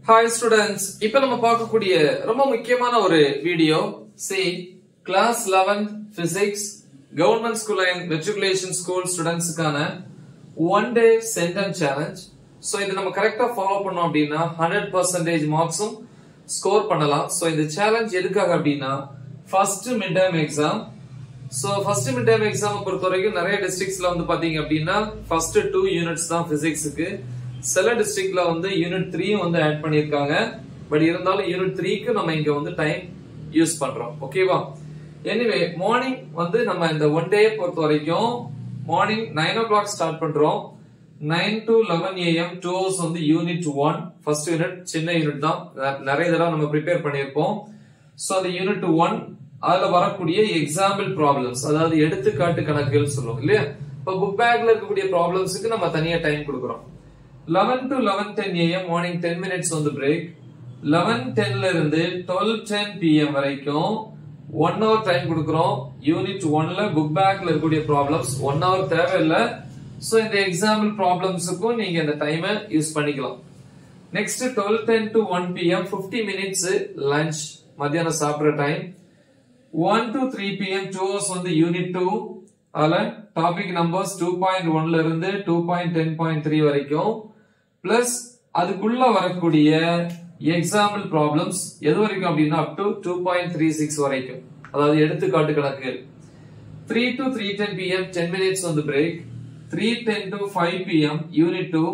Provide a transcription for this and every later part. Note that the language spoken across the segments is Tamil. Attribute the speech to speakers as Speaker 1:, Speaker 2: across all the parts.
Speaker 1: ஹாய் ஸ்டூடெண்ட்ஸ் இப்ப நம்ம பார்க்கக்கூடிய ரொம்ப முக்கியமான ஒரு video C class 11th physics government school and matriculation school ஸ்டூடெண்ட்ஸ்க்கான one day sentence challenge so இது நம்ம கரெக்டா ஃபாலோ பண்ணோம் அப்படின்னா ஹண்ட்ரட் பர்சன்டேஜ் மார்க்ஸும் ஸ்கோர் பண்ணலாம் சோ இந்த சேலஞ்ச் எதுக்காக அப்படின்னா first mid term exam so first mid term exam பொறுத்த வரைக்கும் நிறைய டிஸ்ட்ரிக்ட்ஸ்ல வந்து பாத்தீங்க அப்படின்னா ஃபர்ஸ்ட் டூ யூனிட்ஸ் தான் பிசிக்ஸுக்கு சில டிஸ்ட்ரிக்ட்ல வந்து யூனிட் த்ரீயும் வந்து ஆட் பண்ணிருக்காங்க பட் இருந்தாலும் யூனிட் த்ரீக்கு நம்ம இங்க வந்து டைம் யூஸ் பண்றோம் ஓகேவா எனிவே மார்னிங் வந்து நம்ம இந்த ஒன் டே பொறுத்த வரைக்கும் morning nine o'clock start பண்றோம் nine to eleven AM two hours வந்து யூனிட் ஒன் ஃபர்ஸ்ட் யூனிட் சின்ன யூனிட் தான் நெ- நிறைய தடவை நம்ம ப்ரிப்பேர் பண்ணியிருப்போம் ஸோ அந்த யூனிட் ஒன் அதுல வரக்கூடிய எக்ஸாம்பிள் ப்ராப்ளம்ஸ் அதாவது எடுத்துக்காட்டு கணக்குகள் சொல்லுவோம் இல்லையா இப்போ புக் பேக்ல இருக்கக்கூடிய ப்ராப்ளம்ஸுக்கு நம்ம தனியா டைம் கொடுக்குறோம் eleven to eleven ten AM morning ten minutes வந்து பிரேக் லெவன் டென்ல இருந்து டுவெல் டென் பிஎம் வரைக்கும் ஒன் ஹவர் டைம் கொடுக்குறோம் யூனிட் ஒன்ல புக் பேக்ல இருக்கக்கூடிய ப்ராப்ளம்ஸ் ஒன் ஹவர் தேவையில்லை ஸோ இந்த எக்ஸாம்பிள் ப்ராப்ளம்ஸுக்கும் நீங்க இந்த டைமை யூஸ் பண்ணிக்கலாம் next twelve ten to one PM fifty minutes lunch மத்தியானம் சாப்பிட்ற time one to three PM two hours வந்து யூனிட் டூ அதுல டாபிக் நம்பர்ஸ் டூ பாயிண்ட் ஒன்ல இருந்து two point ten point three வரைக்கும் பிளஸ் அதுக்குள்ள வரக்கூடிய எக்ஸாம்பிள் ப்ராப்ளம்ஸ் எது வரைக்கும் அப்படின்னா up to two point three six வரைக்கும் அதாவது எடுத்துக்காட்டு கணக்கு three to three ten PM ten minutes வந்து break three ten to five PM unit two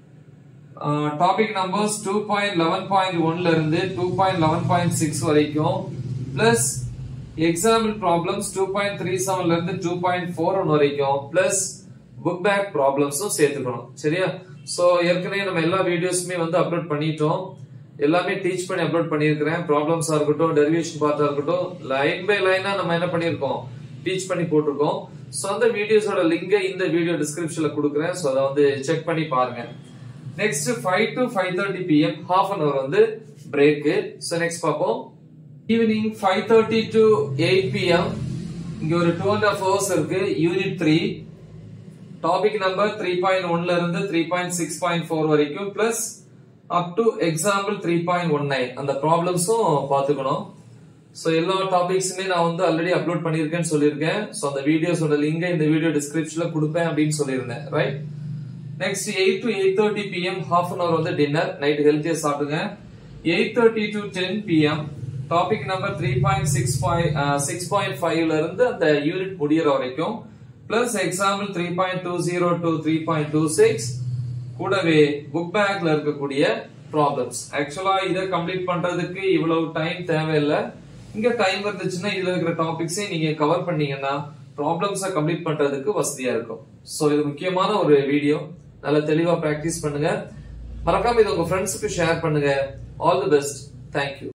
Speaker 1: topic numbers two point eleven point ஒன்ல இருந்து two point eleven point six வரைக்கும் plus example problems two point three செவன்ல இருந்து டூ பாயிண்ட் ஃபோர் ஒன் வரைக்கும் பிளஸ் புக் பேக் ப்ராப்ளம்ஸும் சேர்த்துக்கணும் சரியா சோ ஏற்கனவே நம்ம எல்லா வீடியோஸுமே வந்து அப்லோட் பண்ணிட்டோம் எல்லாமே டீச் பண்ணி அப்லோட் பண்ணியிருக்கிறேன் ப்ராப்ளம்ஸா இருக்கட்டும் டெரிவேஷன் பார்ட்டா இருக்கட்டும் லைன் பை லைனா நம்ம என்ன பண்ணியிருக்கோம் டீச் பண்ணி போட்டிருக்கோம் சோ அந்த வீடியோஸோட லிங்கை இந்த வீடியோ டிஸ்கிரிப்ஷன்ல கொடுக்குறேன் சோ அதை வந்து செக் பண்ணி பாருங்க next five to five thirty PM half an hour வந்து பிரேக்கு ஸோ நெக்ஸ்ட் பார்ப்போம் evening five thirty to eight PM இங்க ஒரு டூ அண்ட் ஹாஃப் ஹவர்ஸ் இருக்கு unit three topic number three point ஒன்ல இருந்து three point six point four வரைக்கும் plus up to example three point one nine அந்த ப்ராப்ளம்ஸும் பார்த்துக்கணும் ஸோ எல்லா டாபிக்ஸுமே நான் வந்து ஆல்ரெடி அப்லோட் பண்ணியிருக்கேன்னு சொல்லியிருக்கேன் ஸோ அந்த வீடியோஸோட லிங்கை இந்த வீடியோ டிஸ்கிரிப்ஷன்ல கொடுப்பேன் அப்படின்னு சொல்லியிருந்தேன் right next eight to eight thirty PM half an hour வந்து டின்னர் நைட் ஹெல்த்தியா சாப்பிடுங்க eight thirty to ten PM topic number three point six six point ஃபைவ்ல இருந்து அந்த யூனிட் முடியற வரைக்கும் plus example three point two zero two three point two six கூடவே புக் பேக்ல இருக்கக்கூடிய ப்ராப்ளம்ஸ் ஆக்சுவலா இதை கம்ப்ளீட் பண்றதுக்கு இவ்வளவு டைம் தேவையில்லை இங்க டைம் இருந்துச்சுன்னா இதுல இருக்கிற டாபிக்ஸை நீங்க கவர் பண்ணீங்கன்னா ப்ராப்ளம்ஸை கம்ப்ளீட் பண்றதுக்கு வசதியா இருக்கும் சோ இது முக்கியமான ஒரு வீடியோ நல்லா தெளிவா பிராக்டிஸ் பண்ணுங்க மறக்காம இது உங்க ஃப்ரெண்ட்ஸுக்கு ஷேர் பண்ணுங்க ஆல் தி பெஸ்ட் தேங்க்யூ